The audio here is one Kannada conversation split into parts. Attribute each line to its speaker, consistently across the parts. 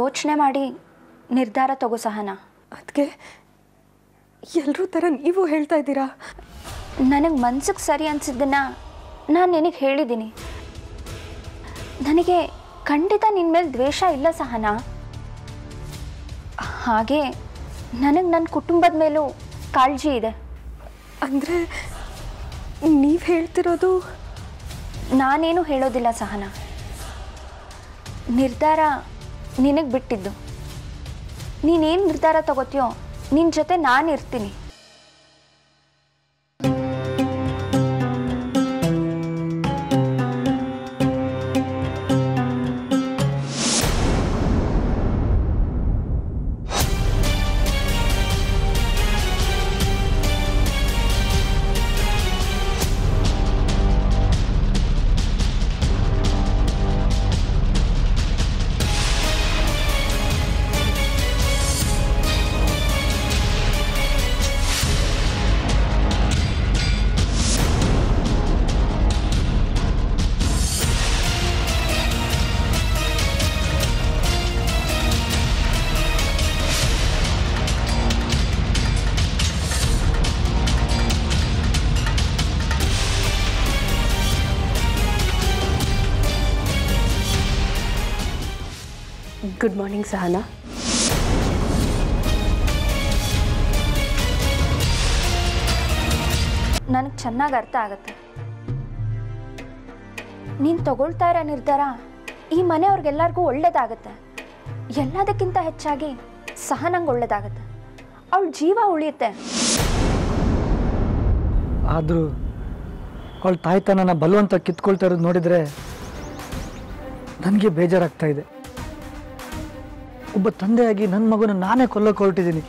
Speaker 1: ಯೋಚನೆ ಮಾಡಿ ನಿರ್ಧಾರ ತಗೋ ಸಹನ
Speaker 2: ಅದಕ್ಕೆ ಎಲ್ಲರೂ ಥರ ನೀವು ಹೇಳ್ತಾ ಇದ್ದೀರಾ
Speaker 1: ನನಗೆ ಮನ್ಸಿಗೆ ಸರಿ ಅನ್ಸಿದ್ದನ್ನ ನಾನು ನಿನಗೆ ಹೇಳಿದ್ದೀನಿ ನನಗೆ ಖಂಡಿತ ನಿನ್ನ ಮೇಲೆ ದ್ವೇಷ ಇಲ್ಲ ಸಹನ ಹಾಗೆ ನನಗೆ ನನ್ನ ಕುಟುಂಬದ ಮೇಲೂ ಕಾಳಜಿ ಇದೆ
Speaker 2: ಅಂದರೆ ನೀವು ಹೇಳ್ತಿರೋದು
Speaker 1: ನಾನೇನು ಹೇಳೋದಿಲ್ಲ ಸಹನ ನಿರ್ಧಾರ ನಿನಗೆ ಬಿಟ್ಟಿದ್ದು ನೀನೇನು ನಿರ್ಧಾರ ತಗೋತೀಯೋ ನಿನ್ನ ಜೊತೆ ನಾನು ಇರ್ತೀನಿ
Speaker 2: ಗುಡ್ ಮಾರ್ನಿಂಗ್ ಸಹನಾ
Speaker 1: ನನಗೆ ಚೆನ್ನಾಗಿ ಅರ್ಥ ಆಗುತ್ತೆ ನೀನು ತಗೊಳ್ತಾ ಇರೋ ನಿರ್ಧಾರ ಈ ಮನೆಯವ್ರಿಗೆಲ್ಲರಿಗೂ ಒಳ್ಳೇದಾಗತ್ತೆ ಎಲ್ಲದಕ್ಕಿಂತ ಹೆಚ್ಚಾಗಿ ಸಹ ನಂಗೆ ಒಳ್ಳೇದಾಗತ್ತೆ ಅವಳ ಜೀವ ಉಳಿಯುತ್ತೆ
Speaker 3: ಆದರೂ ಅವಳ ತಾಯ್ತನನ ಬಲವಂತ ಕಿತ್ಕೊಳ್ತಾ ಇರೋದು ನೋಡಿದರೆ ನನಗೆ ಬೇಜಾರಾಗ್ತಾ ಇದೆ ಒಬ್ಬ ತಂದೆಯಾಗಿ ನನ್ನ ಮಗುನ ನಾನೇ ಕೊಲ್ಲೋಕೆ ಹೊರಟಿದ್ದೀನಿ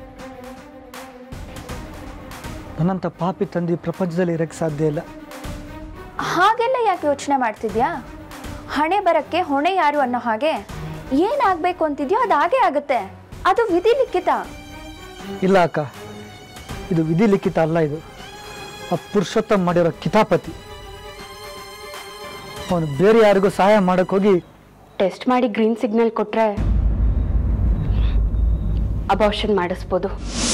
Speaker 3: ನನ್ನಂಥ ಪಾಪಿ ತಂದೆ ಈ ಪ್ರಪಂಚದಲ್ಲಿ ಇರೋಕ್ಕೆ ಸಾಧ್ಯ ಇಲ್ಲ
Speaker 1: ಹಾಗೆಲ್ಲ ಯಾಕೆ ಯೋಚನೆ ಮಾಡ್ತಿದ್ಯಾ ಹಣೆ ಬರಕ್ಕೆ ಹೊಣೆ ಯಾರು ಅನ್ನೋ ಹಾಗೆ ಏನಾಗಬೇಕು ಅಂತಿದ್ಯೋ ಅದು ಹಾಗೆ ಆಗುತ್ತೆ ಅದು ವಿಧಿ ಲಿಖಿತ
Speaker 3: ಇಲ್ಲ ಅಕ್ಕ ಇದು ವಿಧಿ ಲಿಖಿತ ಅಲ್ಲ ಇದು ಆ ಪುರುಷೋತ್ತಮ್ ಮಾಡಿರೋ ಕಿತಾಪತಿ ಅವನು ಬೇರೆ ಯಾರಿಗೂ ಸಹಾಯ ಮಾಡಕ್ಕೆ ಹೋಗಿ
Speaker 4: ಟೆಸ್ಟ್ ಮಾಡಿ ಗ್ರೀನ್ ಸಿಗ್ನಲ್ ಕೊಟ್ರೆ ಅಬಾರ್ಷನ್ ಮಾಡಿಸ್ಬೋದು